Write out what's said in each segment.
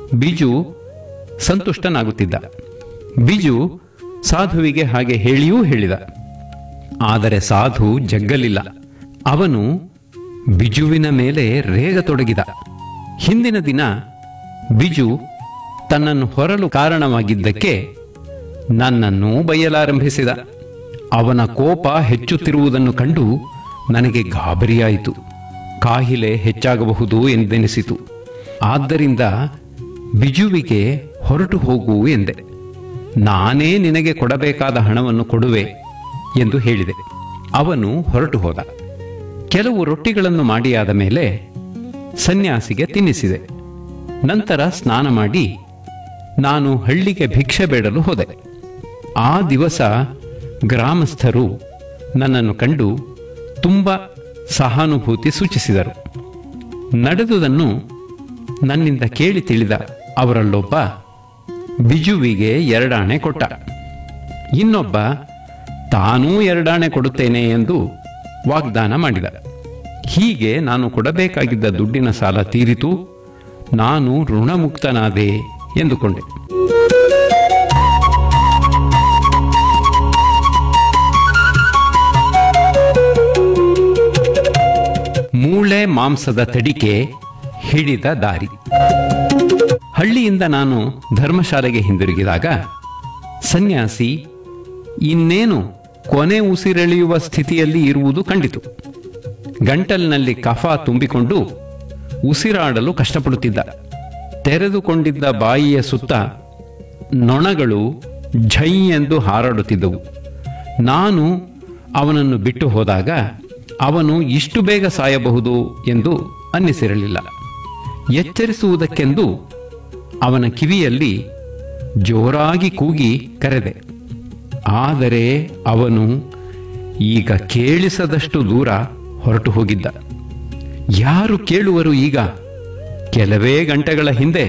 ಬಿಜು ಸಂತುಷ್ಟನಾಗುತ್ತಿದ್ದ ಬಿಜು ಸಾಧುವಿಗೆ ಹಾಗೆ ಹೇಳಿಯೂ ಹೇಳಿದ ಆದರೆ ಸಾಧು ಜಗ್ಗಲಿಲ್ಲ ಅವನು ಬಿಜುವಿನ ಮೇಲೆ ರೇಗತೊಡಗಿದ ಹಿಂದಿನ ದಿನ ಬಿಜು ತನ್ನನ್ನು ಹೊರಲು ಕಾರಣವಾಗಿದ್ದಕ್ಕೆ ನನ್ನನ್ನು ಬೈಯಲಾರಂಭಿಸಿದ ಅವನ ಕೋಪ ಹೆಚ್ಚುತ್ತಿರುವುದನ್ನು ಕಂಡು ನನಗೆ ಗಾಬರಿಯಾಯಿತು ಕಾಹಿಲೆ ಹೆಚ್ಚಾಗಬಹುದು ಎಂದೆನಿಸಿತು ಆದ್ದರಿಂದ ಬಿಜುವಿಗೆ ಹೊರಟು ಹೋಗು ಎಂದೆ ನಾನೇ ನಿನಗೆ ಕೊಡಬೇಕಾದ ಹಣವನ್ನು ಕೊಡುವೆ ಎಂದು ಹೇಳಿದೆ ಅವನು ಹೊರಟು ಹೋದ ಕೆಲವು ರೊಟ್ಟಿಗಳನ್ನು ಮಾಡಿಯಾದ ಮೇಲೆ ಸನ್ಯಾಸಿಗೆ ತಿನ್ನಿಸಿದೆ ನಂತರ ಸ್ನಾನ ಮಾಡಿ ನಾನು ಹಳ್ಳಿಗೆ ಭಿಕ್ಷೆ ಬೇಡಲು ಹೋದೆ ಆ ದಿವಸ ಗ್ರಾಮಸ್ಥರು ನನ್ನನ್ನು ಕಂಡು ತುಂಬ ಸಹಾನುಭೂತಿ ಸೂಚಿಸಿದರು ನಡೆದುದನ್ನು ನನ್ನಿಂದ ಕೇಳಿ ತಿಳಿದ ಅವರಲ್ಲೊಬ್ಬ ಬಿಜುವಿಗೆ ಎರಡಾಣೆ ಕೊಟ್ಟ ಇನ್ನೊಬ್ಬ ತಾನೂ ಎರಡಾಣೆ ಕೊಡುತ್ತೇನೆ ಎಂದು ವಾಗ್ದಾನ ಮಾಡಿದ ಹೀಗೆ ನಾನು ಕೊಡಬೇಕಾಗಿದ್ದ ದುಡ್ಡಿನ ಸಾಲ ತೀರಿತು ನಾನು ಋಣಮುಕ್ತನಾದೆ ಎಂದುಕೊಂಡೆ ಮೂಳೆ ಮಾಂಸದ ತಡಿಕೆ ಹಿಡಿದ ದಾರಿ ಹಳ್ಳಿಯಿಂದ ನಾನು ಧರ್ಮಶಾಲೆಗೆ ಹಿಂದಿರುಗಿದಾಗ ಸನ್ಯಾಸಿ ಇನ್ನೇನು ಕೊನೆ ಉಸಿರೆಳೆಯುವ ಸ್ಥಿತಿಯಲ್ಲಿ ಇರುವುದು ಕಂಡಿತು ಗಂಟಲಿನಲ್ಲಿ ಕಫ ತುಂಬಿಕೊಂಡು ಉಸಿರಾಡಲು ಕಷ್ಟಪಡುತ್ತಿದ್ದ ತೆರೆದುಕೊಂಡಿದ್ದ ಬಾಯಿಯ ಸುತ್ತ ನೊಣಗಳು ಝೈ ಎಂದು ಹಾರಾಡುತ್ತಿದ್ದವು ನಾನು ಅವನನ್ನು ಬಿಟ್ಟು ಹೋದಾಗ ಅವನು ಇಷ್ಟು ಬೇಗ ಸಾಯಬಹುದು ಎಂದು ಅನ್ನಿಸಿರಲಿಲ್ಲ ಎಚ್ಚರಿಸುವುದಕ್ಕೆಂದು ಅವನ ಕಿವಿಯಲ್ಲಿ ಜೋರಾಗಿ ಕೂಗಿ ಕರೆದೆ ಆದರೆ ಅವನು ಈಗ ಕೇಳಿಸದಷ್ಟು ದೂರ ಹೊರಟು ಹೋಗಿದ್ದ ಯಾರು ಕೇಳುವರು ಈಗ ಕೆಲವೇ ಗಂಟೆಗಳ ಹಿಂದೆ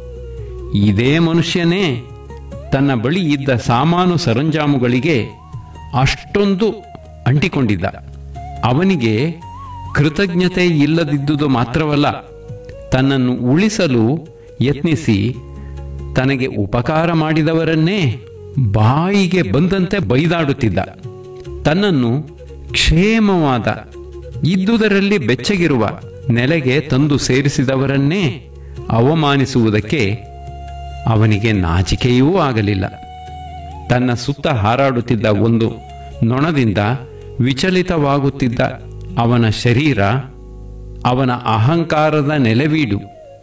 ಇದೇ ಮನುಷ್ಯನೇ ತನ್ನ ಬಳಿ ಇದ್ದ ಸಾಮಾನು ಸರಂಜಾಮುಗಳಿಗೆ ಅಷ್ಟೊಂದು ಅಂಟಿಕೊಂಡಿದ್ದ ಅವನಿಗೆ ಕೃತಜ್ಞತೆ ಇಲ್ಲದಿದ್ದುದು ಮಾತ್ರವಲ್ಲ ತನ್ನನ್ನು ಉಳಿಸಲು ಯತ್ನಿಸಿ ತನಗೆ ಉಪಕಾರ ಮಾಡಿದವರನ್ನೇ ಬಾಯಿಗೆ ಬಂದಂತೆ ಬೈದಾಡುತ್ತಿದ್ದ ತನ್ನನ್ನು ಕ್ಷೇಮವಾದ ಇದ್ದುದರಲ್ಲಿ ಬೆಚ್ಚಗಿರುವ ನೆಲೆಗೆ ತಂದು ಸೇರಿಸಿದವರನ್ನೇ ಅವಮಾನಿಸುವುದಕ್ಕೆ ಅವನಿಗೆ ನಾಚಿಕೆಯೂ ಆಗಲಿಲ್ಲ ತನ್ನ ಸುತ್ತ ಹಾರಾಡುತ್ತಿದ್ದ ಒಂದು ನೊಣದಿಂದ ವಿಚಲಿತವಾಗುತ್ತಿದ್ದ ಅವನ ಶರೀರ ಅವನ ಅಹಂಕಾರದ ನೆಲೆವೀಡು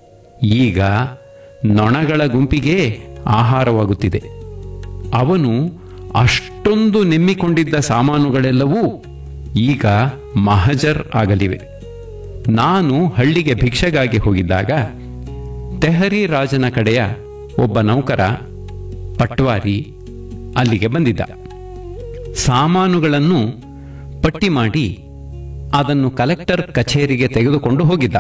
ಈಗ ನೊಣಗಳ ಗುಂಪಿಗೆ ಆಹಾರವಾಗುತ್ತಿದೆ ಅವನು ಅಷ್ಟೊಂದು ನೆಮ್ಮಿಕೊಂಡಿದ್ದ ಸಾಮಾನುಗಳೆಲ್ಲವೂ ಈಗ ಮಹಜರ್ ಆಗಲಿವೆ ನಾನು ಹಳ್ಳಿಗೆ ಭಿಕ್ಷೆಗಾಗಿ ಹೋಗಿದ್ದಾಗ ತೆಹರಿ ರಾಜನ ಕಡೆಯ ಒಬ್ಬ ನೌಕರ ಪಟ್ವಾರಿ ಅಲ್ಲಿಗೆ ಬಂದಿದ್ದ ಸಾಮಾನುಗಳನ್ನು ಪಟ್ಟಿ ಮಾಡಿ ಅದನ್ನು ಕಲೆಕ್ಟರ್ ಕಚೇರಿಗೆ ತೆಗೆದುಕೊಂಡು ಹೋಗಿದ್ದ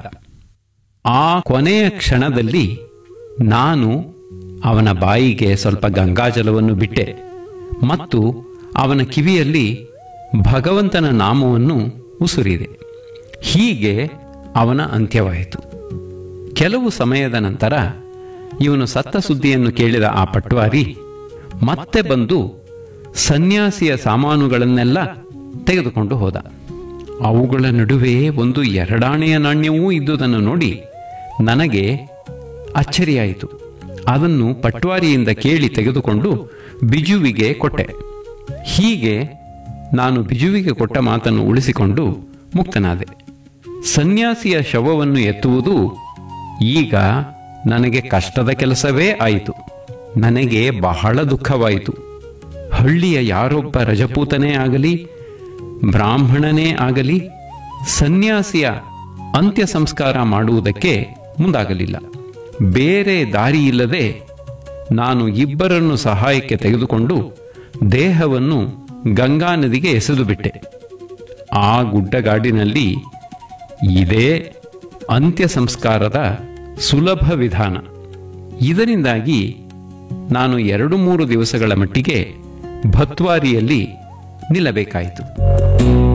ಆ ಕೊನೆಯ ಕ್ಷಣದಲ್ಲಿ ನಾನು ಅವನ ಬಾಯಿಗೆ ಸ್ವಲ್ಪ ಗಂಗಾಜಲವನ್ನು ಬಿಟ್ಟೆ ಮತ್ತು ಅವನ ಕಿವಿಯಲ್ಲಿ ಭಗವಂತನ ನಾಮವನ್ನು ಉಸುರಿದೆ ಹೀಗೆ ಅವನ ಅಂತ್ಯವಾಯಿತು ಕೆಲವು ಸಮಯದ ನಂತರ ಇವನು ಸತ್ತ ಸುದ್ದಿಯನ್ನು ಕೇಳಿದ ಆ ಪಟ್ವಾರಿ ಮತ್ತೆ ಬಂದು ಸನ್ಯಾಸಿಯ ಸಾಮಾನುಗಳನ್ನೆಲ್ಲ ತೆಗೆದುಕೊಂಡು ಹೋದ ಅವುಗಳ ನಡುವೆ ಒಂದು ಎರಡಾಣೆಯ ನಾಣ್ಯವೂ ಇದ್ದುದನ್ನು ನೋಡಿ ನನಗೆ ಅಚ್ಚರಿಯಾಯಿತು ಅದನ್ನು ಪಟ್ವಾರಿಯಿಂದ ಕೇಳಿ ತೆಗೆದುಕೊಂಡು ಬಿಜುವಿಗೆ ಕೊಟ್ಟೆ ಹೀಗೆ ನಾನು ಬಿಜುವಿಗೆ ಕೊಟ್ಟ ಮಾತನ್ನು ಉಳಿಸಿಕೊಂಡು ಮುಕ್ತನಾದೆ ಸನ್ಯಾಸಿಯ ಶವವನ್ನು ಎತ್ತುವುದು ಈಗ ನನಗೆ ಕಷ್ಟದ ಕೆಲಸವೇ ಆಯಿತು ನನಗೆ ಬಹಳ ದುಃಖವಾಯಿತು ಹಳ್ಳಿಯ ಯಾರೊಬ್ಬ ರಜಪೂತನೇ ಆಗಲಿ ಬ್ರಾಹ್ಮಣನೇ ಆಗಲಿ ಸನ್ಯಾಸಿಯ ಅಂತ್ಯ ಸಂಸ್ಕಾರ ಮಾಡುವುದಕ್ಕೆ ಮುಂದಾಗಲಿಲ್ಲ ಬೇರೆ ದಾರಿಯಿಲ್ಲದೆ ನಾನು ಇಬ್ಬರನ್ನು ಸಹಾಯಕ್ಕೆ ತೆಗೆದುಕೊಂಡು ದೇಹವನ್ನು ಗಂಗಾ ನದಿಗೆ ಎಸೆದು ಬಿಟ್ಟೆ ಆ ಗುಡ್ಡಗಾಡಿನಲ್ಲಿ ಇದೇ ಅಂತ್ಯ ಸಂಸ್ಕಾರದ ಸುಲಭ ವಿಧಾನ ಇದರಿಂದಾಗಿ ನಾನು ಎರಡು ಮೂರು ದಿವಸಗಳ ಮಟ್ಟಿಗೆ ಭತ್ವಾರಿಯಲ್ಲಿ ನಿಲ್ಲಬೇಕಾಯಿತು